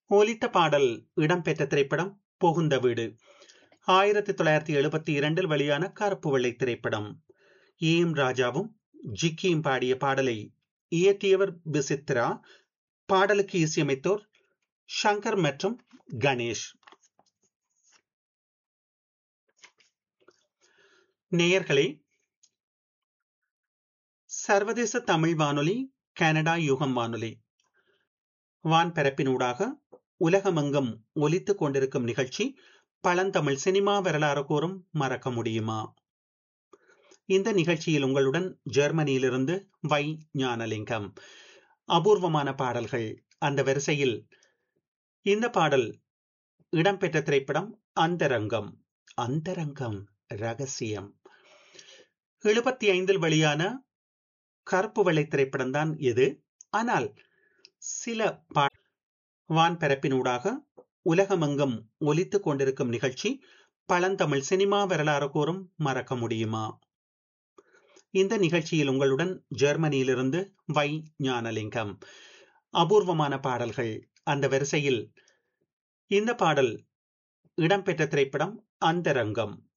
ஒலித்த பாடல் இடம்பெற்ற திரைப்படம் புகுந்த வீடு ஆயிரத்தி தொள்ளாயிரத்தி எழுபத்தி இரண்டில் வெளியான கருப்பு வெள்ளை திரைப்படம் ஈம் ராஜாவும் ஜிக்கியும் பாடிய பாடலை இயற்றியவர் பிசித்ரா பாடலுக்கு இசையமைத்தோர் ஷங்கர் மற்றும் கணேஷ் நேயர்களே சர்வதேச தமிழ் வானொலி கனடா யுகம் வானொலி வான்பரப்பினூடாக உலகமெங்கும் ஒலித்துக் கொண்டிருக்கும் நிகழ்ச்சி பழந்தமிழ் சினிமா வரலாறு கூறும் மறக்க முடியுமா இந்த நிகழ்ச்சியில் உங்களுடன் ஜெர்மனியிலிருந்து வை ஞானலிங்கம் அபூர்வமான பாடல்கள் அந்த வரிசையில் இந்த பாடல் இடம்பெற்ற திரைப்படம் அந்தரங்கம் அந்தரங்கம் ரகசியம் எழுபத்தி ஐந்தில் வெளியான கருப்பு வெள்ளை திரைப்படம் தான் இது ஆனால் சில பா வான்பரப்பினூடாக உலகமெங்கும் ஒலித்துக் கொண்டிருக்கும் நிகழ்ச்சி பழந்தமிழ் சினிமா வரலாறு கூறும் மறக்க முடியுமா இந்த நிகழ்ச்சியில் உங்களுடன் ஜெர்மனியிலிருந்து வை ஞானலிங்கம் அபூர்வமான பாடல்கள் அந்த வரிசையில் இந்த பாடல் இடம்பெற்ற திரைப்படம் அந்தரங்கம்